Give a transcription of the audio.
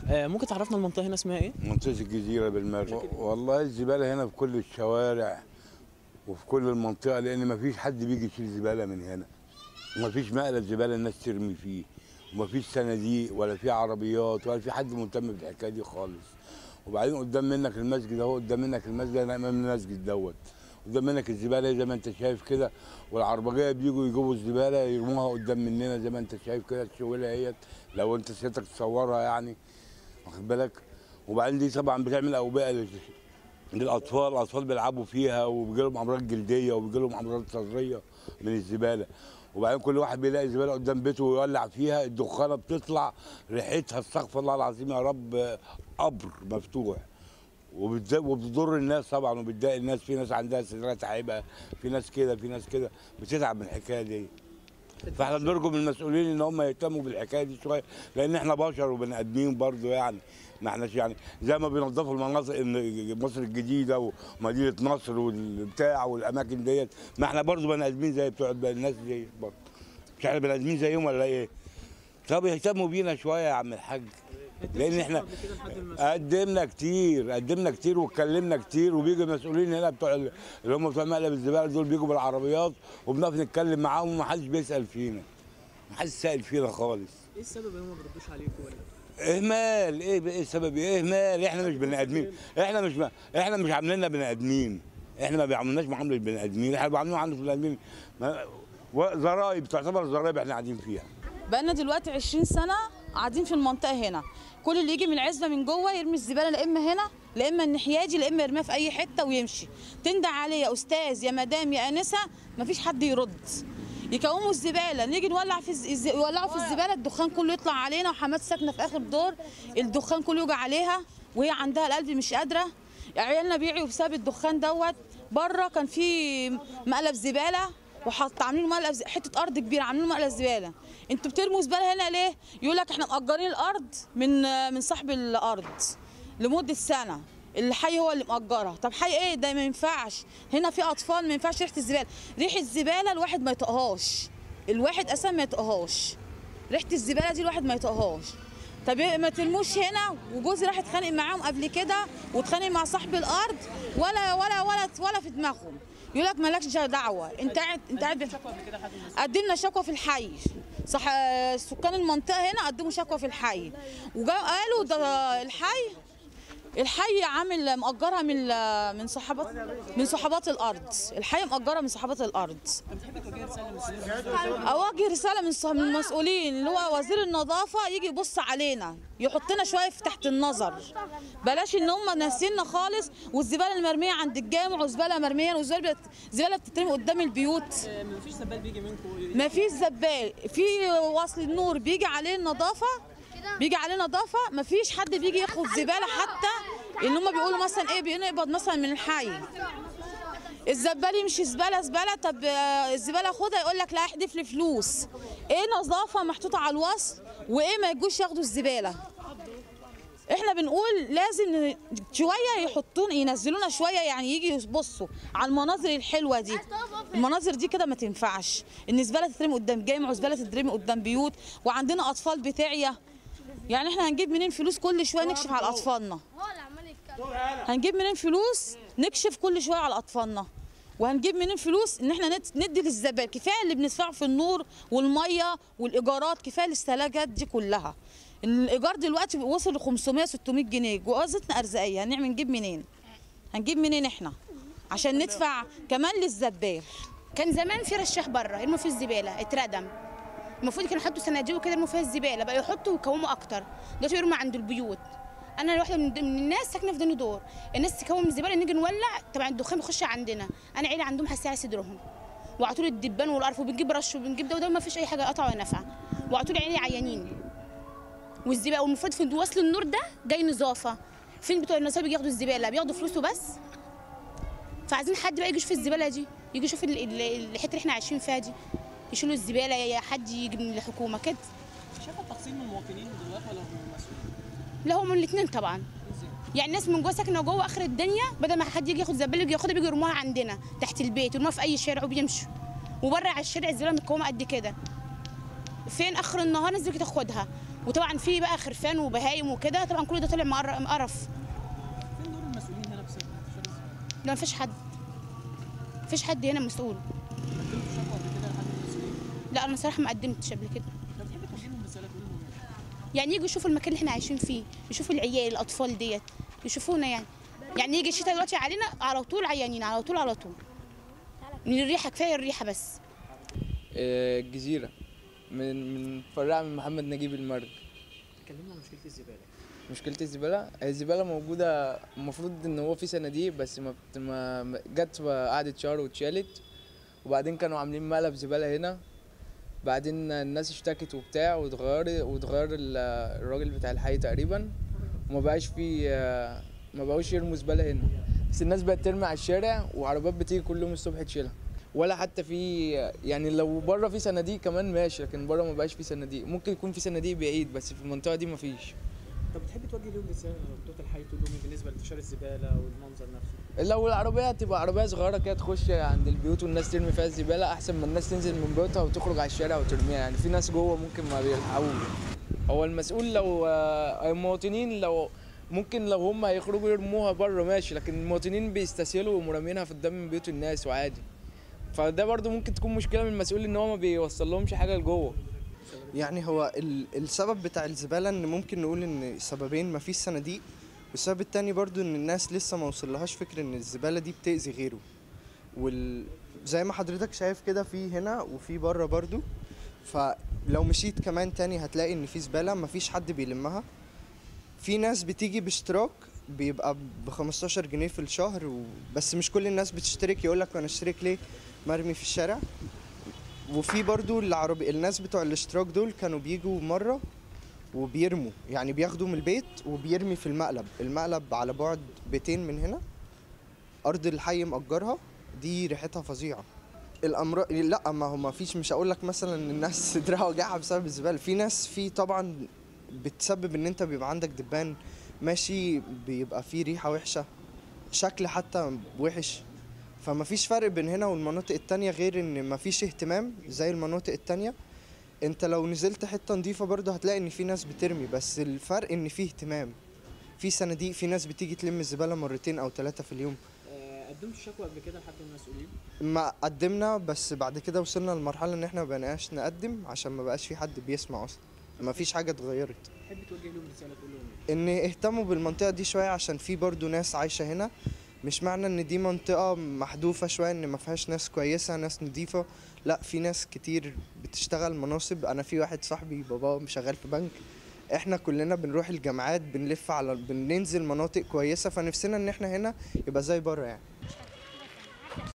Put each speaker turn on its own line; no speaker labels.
آه ممكن تعرفنا المنطقه هنا اسمها ايه
منطقة الجزيرة بالمرج والله الزبالة هنا في كل الشوارع وفي كل المنطقة لأن ما فيش حد بيجي يشيل زبالة من هنا وما فيش مقلب زبالة الناس ترمي فيه وما فيش صناديق ولا في عربيات ولا في حد مهتم بالحكاية دي خالص وبعدين قدام منك المسجد اهو قدام منك المسجد انا امام المسجد دوت قدام منك الزباله زي ما انت شايف كده والعربجيه بيجوا يجيبوا الزباله يرموها قدام مننا زي ما انت شايف كده الشويله اهيت لو انت سيادتك تصورها يعني واخد بالك وبعدين دي طبعا بتعمل اوبئه لل- للاطفال الاطفال بيلعبوا فيها وبيجي لهم امراض جلديه وبيجي لهم امراض صدريه من الزباله وبعدين كل واحد بيلاقي زباله قدام بيته ويولع فيها الدخانه بتطلع ريحتها استغفر الله العظيم يا رب قبر مفتوح وبتز- وبتضر الناس طبعا وبتضايق الناس في ناس عندها صدرها تعبه في ناس كده في ناس كده بتتعب من الحكايه دي فاحنا بنرجو من المسؤولين ان هم يهتموا بالحكايه دي شويه لان احنا بشر وبني ادمين برضه يعني ما احناش يعني زي ما بينظفوا المناطق إن- مصر الجديده ومدينه نصر والبتاع والاماكن ديت ما احنا برضه بني ادمين زي بتوع الناس دي برضه مش احنا بني ادمين زيهم ولا ايه؟ طب يهتموا بينا شويه يا عم الحاج لان احنا قدمنا كتير قدمنا كتير واتكلمنا كتير وبيجي المسؤولين هنا بتوع ال- اللي هم بتوع مقلب الزباله دول بيجوا بالعربيات وبنقف نتكلم معاهم ومحدش بيسال فينا محدش سائل فينا خالص
ايه السبب ان هم ما بيردوش عليكم ولا
اهمال ايه ايه السبب ايه اهمال احنا مش بني ادمين احنا مش احنا مش عامليننا بني ادمين احنا ما بيعاملوناش معامله البني ادمين احنا بيعاملونا معامله البني ادمين ما- و- ضرايب تعتبر ضرايب احنا قاعدين فيها
بقالنا دلوقتي 20 سنه قاعدين في المنطقه هنا كل اللي يجي من العزبه من جوه يرمي الزباله لا اما هنا لا اما الناحيه دي لا اما يرميها في اي حته ويمشي تندع عليه يا استاذ يا مدام يا انسه مفيش حد يرد يكوموا الزباله نيجي نولع في الز... الز- يولعوا في الزباله الدخان كله يطلع علينا وحماد ساكنه في اخر دور الدخان كله يوجع عليها وهي عندها القلب مش قادره عيالنا بيعيوا بسبب الدخان دوت بره كان في مقلب زباله وحط عاملين مقلب ز- حته ارض كبيره عاملين مقلب زباله انتوا بترموا زباله هنا ليه يقول لك احنا مأجرين الارض من من صاحب الارض لمده سنه الحي هو اللي مأجرها طب حي ايه ده ما ينفعش هنا في اطفال ما ينفعش ريحه الزباله ريحه الزباله الواحد ما يطقهاش الواحد اساسا ما يطقهاش ريحه الزباله دي الواحد ما يطقهاش طب إيه ما ترموش هنا وجوزي راح اتخانق معاهم قبل كده واتخانق مع صاحب الارض ولا ولا ولا ولا في دماغهم يقول لك مالكش دعوه انت قاعد انت قاعد بت- قدمنا شكوى في الحي صح سكان المنطقه هنا قدموا شكوى في الحي وجا قالوا ده الحي الحي عامل مأجرها من من صحابات من صحابات الارض الحي مأجرها من صحابات الارض اوجه رساله من صح- من المسؤولين اللي هو وزير النظافه يجي يبص علينا يحطنا شويه في تحت النظر بلاش ان هم ناسينا خالص والزباله المرميه عند الجامع وزباله مرميه وزباله بت- زباله بتترمي قدام البيوت
ما فيش زبال بيجي منكم
ما فيش زبال في وصل النور بيجي عليه النظافه بيجي عليه نظافه ما فيش حد بيجي ياخد زباله حتى اللي هم بيقولوا مثلا ايه بينقبض مثلا من الحي الزبال يمشي زباله زباله طب آه، الزباله خدها يقول لك لا احدف لي فلوس ايه نظافه محطوطه على الوصل وايه ما يجوش ياخدوا الزباله احنا بنقول لازم ن- شويه يحطون ينزلونا شويه يعني يجي يبصوا على المناظر الحلوه دي المناظر دي كده ما تنفعش ان زباله تترمي قدام جامع وزباله تترمي قدام بيوت وعندنا اطفال بتاعيه يعني احنا هنجيب منين فلوس كل شويه نكشف على اطفالنا هنجيب منين فلوس نكشف كل شويه على اطفالنا وهنجيب منين فلوس ان احنا ند- ندي للزبائن كفايه اللي بندفعه في النور والميه والايجارات كفايه الاستهلاكات دي كلها ان الايجار دلوقتي وصل ل 500 600 جنيه جوازتنا ارزاقيه هنعمل نجيب منين هنجيب منين احنا عشان ندفع كمان للزبال
كان زمان في رشاح بره يرموا فيه الزباله اتردم المفروض كانوا يحطوا صناديق وكده يرموا فيها الزباله بقى يحطوا ويكوموا اكتر دلوقتي يرموا عند البيوت انا واحده من من الناس ساكنه في دني دور الناس تكوم الزباله نيجي نولع طبعا الدخان بيخش عندنا انا عيله عندهم حساسيه على صدرهم وعلى طول الدبان والقرف وبنجيب رش وبنجيب ده وده ما فيش اي حاجه قطع ولا نفع وعلى طول عيني عيانين والزباله والمفروض في وصل النور ده جاي نظافه فين بتوع النظافه بيجي ياخدوا الزباله بياخدوا فلوسه بس فعايزين حد بقى يجي يشوف الزباله دي يجي يشوف ال- ال- الحته اللي احنا عايشين فيها دي يشيلوا الزباله يا حد يجي من الحكومه كده
شايفه التقسيم من المواطنين دلوقتي ولا من المسؤولين؟
لا هو من الاثنين طبعا يعني الناس من جوه ساكنه جوه اخر الدنيا بدل ما حد يجي ياخد زباله يجي ياخدها بيجي يرموها عندنا تحت البيت يرموها في اي شارع وبيمشوا وبره على الشارع الزباله متكومه قد كده فين اخر النهار الناس بتيجي تاخدها وطبعا في بقى خرفان وبهايم وكده طبعا كل ده طلع مقر- مقرف
فين دور المسؤولين هنا بسبب انتشار الزباله؟
ده مفيش حد مفيش حد هنا مسؤول
قدمتوا شكوى قبل كده لحد من المسؤولين؟
لا انا صراحه ما قدمتش قبل كده
طب بتحبي توجهي لهم رساله تقول لهم ايه؟
يعني يجوا يشوفوا المكان اللي احنا عايشين فيه يشوفوا العيال الاطفال ديت يشوفونا يعني يعني يجي الشتاء دلوقتي علينا على طول عيانين على طول على طول من الريحه كفايه الريحه بس
آه، الجزيرة من من فرع من محمد نجيب المرج
اتكلمنا عن مشكله الزباله
مشكلة الزبالة هي الزبالة موجودة المفروض ان هو في صناديق بس ما, بت- ما ما- جت قعدت شهر واتشالت وبعدين كانوا عاملين مقلب زبالة هنا بعدين الناس اشتكت وبتاع واتغير واتغير ال- الراجل بتاع الحي تقريبا وما بقاش في آه، ما بقوش يرموا زبالة هنا بس الناس بقت ترمي على الشارع وعربيات بتيجي كل يوم الصبح تشيلها ولا حتى في يعني لو بره في صناديق كمان ماشي لكن بره ما بقاش في صناديق ممكن يكون في صناديق بعيد بس في المنطقة دي ما فيش
طب بتحبي توجهي لهم رساله بتوع الحي تقول لهم إيه بالنسبه لانتشار الزباله والمنظر نفسه؟
لو العربية هتبقى عربية صغيرة كده تخش عند البيوت والناس ترمي فيها الزبالة أحسن ما الناس تنزل من بيوتها وتخرج على الشارع وترميها يعني في ناس جوه ممكن ما بيلحقوش هو المسؤول لو آه، المواطنين لو ممكن لو هم هيخرجوا يرموها بره ماشي لكن المواطنين بيستسهلوا ومرمينها في قدام من بيوت الناس وعادي فده برضو ممكن تكون مشكلة من المسؤول ان هو ما بيوصل لهمش حاجة لجوه
يعني هو ال- السبب بتاع الزبالة ان ممكن نقول ان سببين مفيش صناديق والسبب التاني برضو ان الناس لسه ما وصلهاش فكرة ان الزبالة دي بتأذي غيره وال زي ما حضرتك شايف كده في هنا وفي بره برضو فلو مشيت كمان تاني هتلاقي ان في زبالة مفيش حد بيلمها في ناس بتيجي باشتراك بيبقى ب 15 جنيه في الشهر و... بس مش كل الناس بتشترك يقول لك انا اشترك ليه مرمي في الشارع وفي برضو العربي الناس بتوع الاشتراك دول كانوا بيجوا مرة وبيرموا يعني بياخدوا من البيت وبيرمي في المقلب المقلب على بعد بيتين من هنا أرض الحي مأجرها دي ريحتها فظيعة الأمراض لا ما هو ما فيش مش هقول لك مثلا ان الناس صدرها وجعها بسبب الزبالة في ناس في طبعا بتسبب ان انت بيبقى عندك دبان ماشي بيبقى فيه ريحة وحشة شكل حتى وحش فما فيش فرق بين هنا والمناطق التانية غير ان ما فيش اهتمام زي المناطق التانية انت لو نزلت حتة نظيفة برضه هتلاقي ان في ناس بترمي بس الفرق ان في اهتمام في صناديق في ناس بتيجي تلم الزبالة مرتين او ثلاثة في اليوم
آه، قدمتوا شكوى قبل كده لحد من المسؤولين؟
ما قدمنا بس بعد كده وصلنا لمرحلة ان احنا ما بقيناش نقدم عشان ما بقاش في حد بيسمع اصلا ما فيش حاجة اتغيرت
تحبي توجهي لهم رساله تقول لهم ايه؟
ان اهتموا بالمنطقه دي شويه عشان في برضو ناس عايشه هنا مش معنى ان دي منطقه محذوفه شويه ان ما فيهاش ناس كويسه ناس نظيفه لا في ناس كتير بتشتغل مناصب انا في واحد صاحبي باباه شغال في بنك احنا كلنا بنروح الجامعات بنلف على بننزل مناطق كويسه فنفسنا ان احنا هنا يبقى زي بره يعني